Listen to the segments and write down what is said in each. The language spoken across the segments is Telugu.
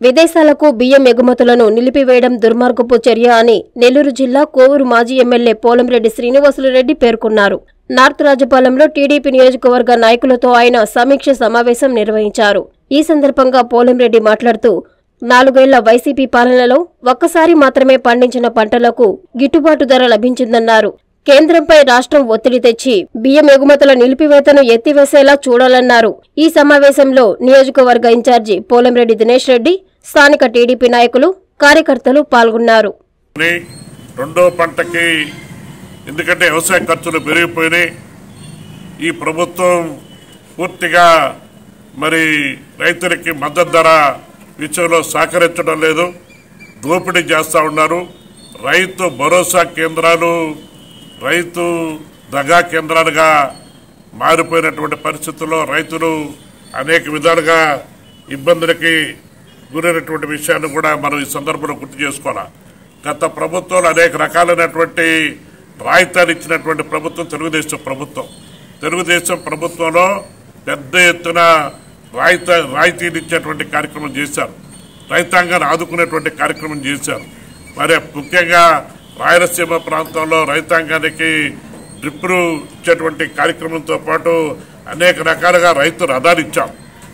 విదేశాలకు బియ్యం ఎగుమతులను నిలిపివేయడం దుర్మార్గపు చర్య అని నెల్లూరు జిల్లా కోవూరు మాజీ ఎమ్మెల్యే పోలంరెడ్డి శ్రీనివాసులురెడ్డి పేర్కొన్నారు నార్త్ రాజపాలెంలో టీడీపీ నియోజకవర్గ నాయకులతో ఆయన సమీక్ష సమావేశం నిర్వహించారు ఈ సందర్భంగా పోలంరెడ్డి మాట్లాడుతూ నాలుగేళ్ల వైసీపీ పాలనలో ఒక్కసారి మాత్రమే పండించిన పంటలకు గిట్టుబాటు ధర లభించిందన్నారు కేంద్రంపై రాష్ట్రం ఒత్తిడి తెచ్చి బియ్యం ఎగుమతుల నిలిపివేతను ఎత్తివేసేలా చూడాలన్నారు ఈ సమావేశంలో నియోజకవర్గ ఇన్ఛార్జి పోలంరెడ్డి దినేష్ రెడ్డి స్థానిక టీడీపీ నాయకులు కార్యకర్తలు పాల్గొన్నారు అని రెండో పంటకి ఎందుకంటే వ్యవసాయ ఖర్చులు పెరిగిపోయినాయి ఈ ప్రభుత్వం పూర్తిగా మరి రైతులకి మద్దతు ధర విషయంలో సహకరించడం లేదు దోపిడీ చేస్తూ ఉన్నారు రైతు భరోసా కేంద్రాలు రైతు దగా కేంద్రాలుగా మారిపోయినటువంటి పరిస్థితుల్లో రైతులు అనేక విధాలుగా ఇబ్బందులకి గురైనటువంటి విషయాన్ని కూడా మనం ఈ సందర్భంలో గుర్తు చేసుకోవాలి గత ప్రభుత్వాలు అనేక రకాలైనటువంటి రాయితాలు ఇచ్చినటువంటి ప్రభుత్వం తెలుగుదేశం ప్రభుత్వం తెలుగుదేశం ప్రభుత్వంలో పెద్ద ఎత్తున రాయిత రాయితీలు ఇచ్చేటువంటి కార్యక్రమం చేశారు రైతాంగాన్ని ఆదుకునేటువంటి కార్యక్రమం చేశారు మరి ముఖ్యంగా రాయలసీమ ప్రాంతంలో రైతాంగానికి డ్రిప్లు ఇచ్చేటువంటి కార్యక్రమంతో పాటు అనేక రకాలుగా రైతు రథాలు ఇచ్చాం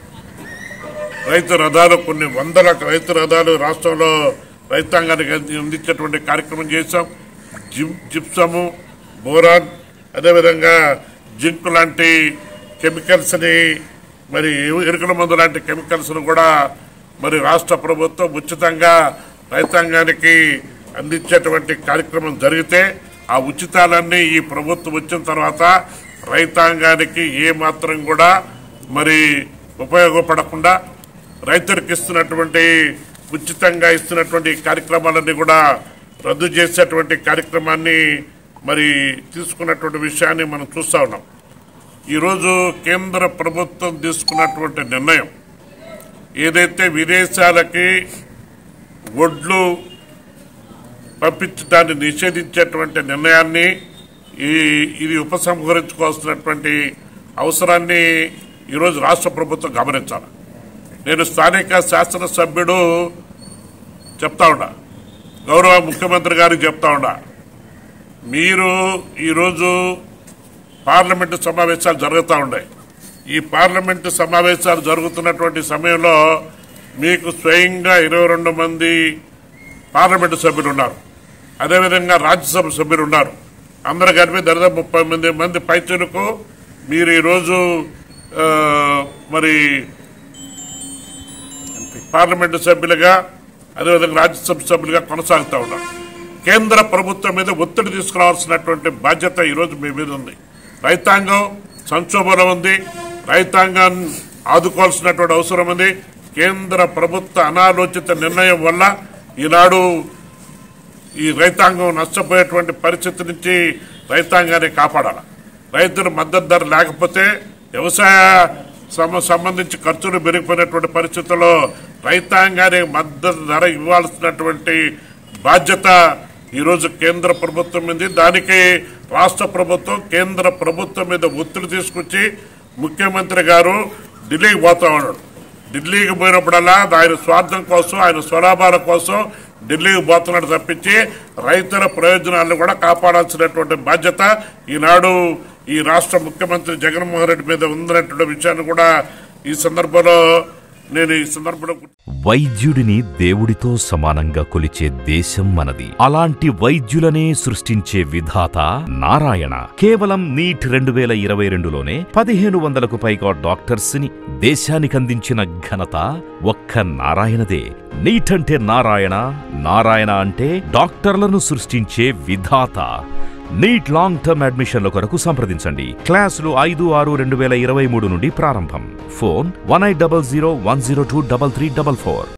రైతు రథాలు కొన్ని వందల రైతు రథాలు రాష్ట్రంలో రైతాంగానికి అంది- అందించేటువంటి కార్యక్రమం చేశాం జిమ్ జిప్సము బోరాన్ అదేవిధంగా జింక్ లాంటి కెమికల్స్ని మరి ఎరుకల మందు లాంటి కెమికల్స్ను కూడా మరి రాష్ట్ర ప్రభుత్వం ఉచితంగా రైతాంగానికి అందించేటువంటి కార్యక్రమం జరిగితే ఆ ఉచితాలన్నీ ఈ ప్రభుత్వం వచ్చిన తర్వాత రైతాంగానికి ఏ మాత్రం కూడా మరి ఉపయోగపడకుండా రైతులకు ఇస్తున్నటువంటి ఉచితంగా ఇస్తున్నటువంటి కార్యక్రమాలన్నీ కూడా రద్దు చేసేటువంటి కార్యక్రమాన్ని మరి తీసుకున్నటువంటి విషయాన్ని మనం చూస్తా ఉన్నాం ఈరోజు కేంద్ర ప్రభుత్వం తీసుకున్నటువంటి నిర్ణయం ఏదైతే విదేశాలకి ఒడ్లు పంపించడాన్ని నిషేధించేటువంటి నిర్ణయాన్ని ఈ ఇది ఉపసంహరించుకోవాల్సినటువంటి అవసరాన్ని ఈరోజు రాష్ట్ర ప్రభుత్వం గమనించాలి నేను స్థానిక శాసనసభ్యుడు చెప్తా ఉన్నా గౌరవ ముఖ్యమంత్రి గారికి చెప్తా ఉన్నా మీరు ఈరోజు పార్లమెంటు సమావేశాలు జరుగుతూ ఉన్నాయి ఈ పార్లమెంటు సమావేశాలు జరుగుతున్నటువంటి సమయంలో మీకు స్వయంగా ఇరవై రెండు మంది పార్లమెంటు సభ్యులు ఉన్నారు అదేవిధంగా రాజ్యసభ సభ్యులు ఉన్నారు అందరు కలిపి దరిదాపు ముప్పై మంది మంది పైచులకు మీరు ఈరోజు ఆ, మరి పార్లమెంటు సభ్యులుగా అదేవిధంగా రాజ్యసభ సభ్యులుగా కొనసాగుతూ ఉన్నారు కేంద్ర ప్రభుత్వం మీద ఒత్తిడి తీసుకురావాల్సినటువంటి బాధ్యత ఈరోజు మీ మీద ఉంది రైతాంగం సంక్షోభంలో ఉంది రైతాంగాన్ని ఆదుకోవాల్సినటువంటి అవసరం ఉంది కేంద్ర ప్రభుత్వ అనాలోచిత నిర్ణయం వల్ల ఈనాడు ఈ రైతాంగం నష్టపోయేటువంటి పరిస్థితి నుంచి రైతాంగాన్ని కాపాడాలి రైతులు మద్దతు ధర లేకపోతే వ్యవసాయ సమ సంబంధించి ఖర్చులు పెరిగిపోయినటువంటి పరిస్థితుల్లో రైతాంగానికి మద్దతు ధర ఇవ్వాల్సినటువంటి బాధ్యత ఈరోజు కేంద్ర ప్రభుత్వం ఉంది దానికి రాష్ట్ర ప్రభుత్వం కేంద్ర ప్రభుత్వం మీద ఒత్తిడి తీసుకొచ్చి ముఖ్యమంత్రి గారు ఢిల్లీకి పోతా ఉన్నాడు ఢిల్లీకి పోయినప్పుడల్లా ఆయన స్వార్థం కోసం ఆయన స్వలాభాల కోసం ఢిల్లీకి పోతున్నాడు తప్పించి రైతుల ప్రయోజనాలను కూడా కాపాడాల్సినటువంటి బాధ్యత ఈనాడు ఈ రాష్ట్ర ముఖ్యమంత్రి జగన్మోహన్ రెడ్డి మీద ఉందన్నటువంటి విషయాన్ని కూడా ఈ సందర్భంలో నేను ఈ సందర్భంలో గుర్తు వైద్యుడిని దేవుడితో సమానంగా కొలిచే దేశం మనది అలాంటి వైద్యులనే సృష్టించే విధాత నారాయణ కేవలం నీట్ రెండు వేల ఇరవై రెండులోనే పదిహేను వందలకు పైగా డాక్టర్స్ ని దేశానికందించిన ఘనత ఒక్క నారాయణదే నీట్ అంటే నారాయణ నారాయణ అంటే డాక్టర్లను సృష్టించే విధాత నీట్ లాంగ్ టర్మ్ అడ్మిషన్ల కొరకు సంప్రదించండి క్లాసులు ఐదు ఆరు రెండు వేల ఇరవై మూడు నుండి ప్రారంభం phone one eight double zero one zero two double three double four